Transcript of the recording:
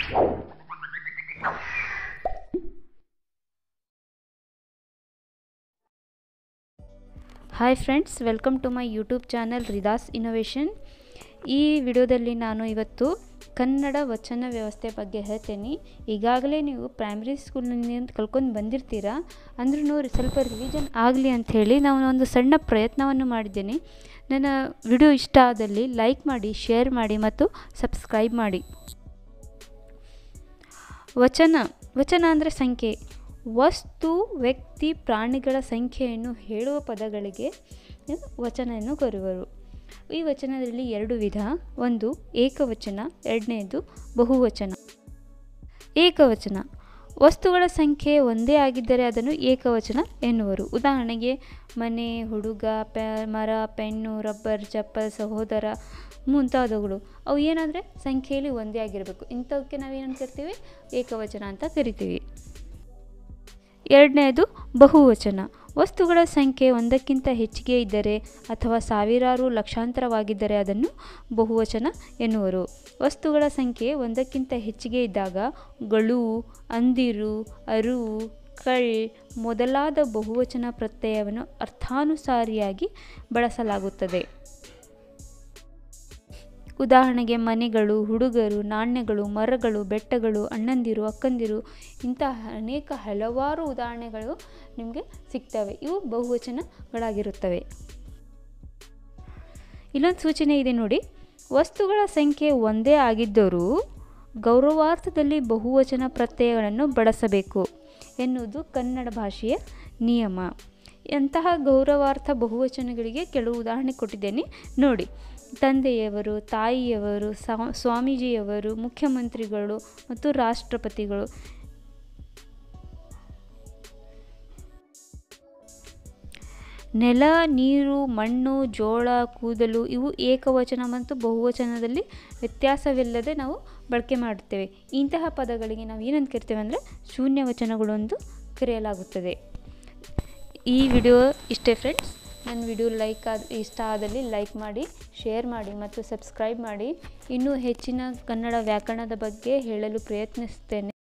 hi friends welcome to my YouTube channel Ridas innovation ಈ ವಿಡಿಯೋದಲ್ಲಿ ನಾನು ಇವತ್ತು ಕನ್ನಡ ವಚನ ವ್ಯವಸ್ಥೆ ಬಗ್ಗೆ ಹೇಳ್ತೇನೆ ಈಗಾಗಲೇ ನೀವು ಪ್ರೈಮರಿ ಸ್ಕೂಲ್ನಿಂದ ಕಲ್ಕೊಂಡು ಬಂದಿರ್ತೀರಾ ಅಂದ್ರೂ ಸ್ವಲ್ಪ ರಿವಿಷನ್ ಆಗಲಿ ಅಂಥೇಳಿ ನಾನು ಒಂದು ಸಣ್ಣ ಪ್ರಯತ್ನವನ್ನು ಮಾಡಿದ್ದೇನೆ ನನ್ನ ವಿಡಿಯೋ ಇಷ್ಟ ಆದಲ್ಲಿ ಲೈಕ್ ಮಾಡಿ ಶೇರ್ ಮಾಡಿ ಮತ್ತು ಸಬ್ಸ್ಕ್ರೈಬ್ ಮಾಡಿ ವಚನ ವಚನ ಅಂದರೆ ಸಂಖ್ಯೆ ವಸ್ತು ವ್ಯಕ್ತಿ ಪ್ರಾಣಿಗಳ ಸಂಖ್ಯೆಯನ್ನು ಹೇಳುವ ಪದಗಳಿಗೆ ವಚನ ಎಂದು ಕರೆಯುವರು ಈ ವಚನದಲ್ಲಿ ಎರಡು ವಿಧ ಒಂದು ಏಕವಚನ ಎರಡನೆಯದು ಬಹುವಚನ ಏಕವಚನ ವಸ್ತುಗಳ ಸಂಖ್ಯೆ ಒಂದೇ ಆಗಿದ್ದರೆ ಅದನ್ನು ಏಕವಚನ ಎನ್ನುವರು ಉದಾಹರಣೆಗೆ ಮನೆ ಹುಡುಗ ಪೆ ಮರ ಪೆನ್ನು ರಬ್ಬರ್ ಚಪ್ಪಲ್ ಸಹೋದರ ಮುಂತಾದವುಗಳು ಅವು ಏನಾದರೆ ಸಂಖ್ಯೆಯಲ್ಲಿ ಒಂದೇ ಆಗಿರಬೇಕು ಇಂಥವಕ್ಕೆ ನಾವೇನು ಕರಿತೀವಿ ಏಕವಚನ ಅಂತ ಕರಿತೀವಿ ಎರಡನೆಯದು ಬಹುವಚನ ವಸ್ತುಗಳ ಸಂಖ್ಯೆ ಒಂದಕ್ಕಿಂತ ಹೆಚ್ಚಿಗೆ ಇದ್ದರೆ ಅಥವಾ ಸಾವಿರಾರು ಲಕ್ಷಾಂತರವಾಗಿದ್ದರೆ ಅದನ್ನು ಬಹುವಚನ ಎನ್ನುವರು ವಸ್ತುಗಳ ಸಂಖ್ಯೆ ಒಂದಕ್ಕಿಂತ ಹೆಚ್ಚಿಗೆ ಇದ್ದಾಗ ಗಳು ಅಂದಿರು ಅರುವು ಕಳ್ ಮೊದಲಾದ ಬಹುವಚನ ಪ್ರತ್ಯಯವನ್ನು ಅರ್ಥಾನುಸಾರಿಯಾಗಿ ಬಳಸಲಾಗುತ್ತದೆ ಉದಾಹರಣೆಗೆ ಮನೆಗಳು ಹುಡುಗರು ನಾಣ್ಯಗಳು ಮರಗಳು ಬೆಟ್ಟಗಳು ಅಣ್ಣಂದಿರು ಅಕ್ಕಂದಿರು ಇಂತಹ ಅನೇಕ ಹಲವಾರು ಉದಾಹರಣೆಗಳು ನಿಮಗೆ ಸಿಗ್ತವೆ ಇವು ಬಹುವಚನಗಳಾಗಿರುತ್ತವೆ ಇಲ್ಲೊಂದು ಸೂಚನೆ ಇದೆ ನೋಡಿ ವಸ್ತುಗಳ ಸಂಖ್ಯೆ ಒಂದೇ ಆಗಿದ್ದರೂ ಗೌರವಾರ್ಥದಲ್ಲಿ ಬಹುವಚನ ಪ್ರತ್ಯಯಗಳನ್ನು ಬಳಸಬೇಕು ಎನ್ನುವುದು ಕನ್ನಡ ಭಾಷೆಯ ನಿಯಮ ಅಂತಹ ಗೌರವಾರ್ಥ ಬಹುವಚನಗಳಿಗೆ ಕೆಲವು ಉದಾಹರಣೆ ಕೊಟ್ಟಿದ್ದೇನೆ ನೋಡಿ ತಂದೆಯವರು ತಾಯಿಯವರು ಸ್ವಾಮೀಜಿಯವರು ಮುಖ್ಯಮಂತ್ರಿಗಳು ಮತ್ತು ರಾಷ್ಟ್ರಪತಿಗಳು ನೆಲ ನೀರು ಮಣ್ಣು ಜೋಳ ಕೂದಲು ಇವು ಏಕವಚನ ಮತ್ತು ಬಹುವಚನದಲ್ಲಿ ವ್ಯತ್ಯಾಸವಿಲ್ಲದೆ ನಾವು ಬಳಕೆ ಮಾಡುತ್ತೇವೆ ಇಂತಹ ಪದಗಳಿಗೆ ನಾವು ಏನಂತ ಕರಿತೇವೆ ಅಂದರೆ ಶೂನ್ಯ ವಚನಗಳು ಎಂದು ಕರೆಯಲಾಗುತ್ತದೆ ಈ ವಿಡಿಯೋ ಇಷ್ಟೇ ಫ್ರೆಂಡ್ಸ್ ನನ್ನ ವಿಡಿಯೋ ಲೈಕ್ ಆದ ಇಷ್ಟ ಆದಲ್ಲಿ ಲೈಕ್ ಮಾಡಿ ಶೇರ್ ಮಾಡಿ ಮತ್ತು ಸಬ್ಸ್ಕ್ರೈಬ್ ಮಾಡಿ ಇನ್ನೂ ಹೆಚ್ಚಿನ ಕನ್ನಡ ವ್ಯಾಕರಣದ ಬಗ್ಗೆ ಹೇಳಲು ಪ್ರಯತ್ನಿಸುತ್ತೇನೆ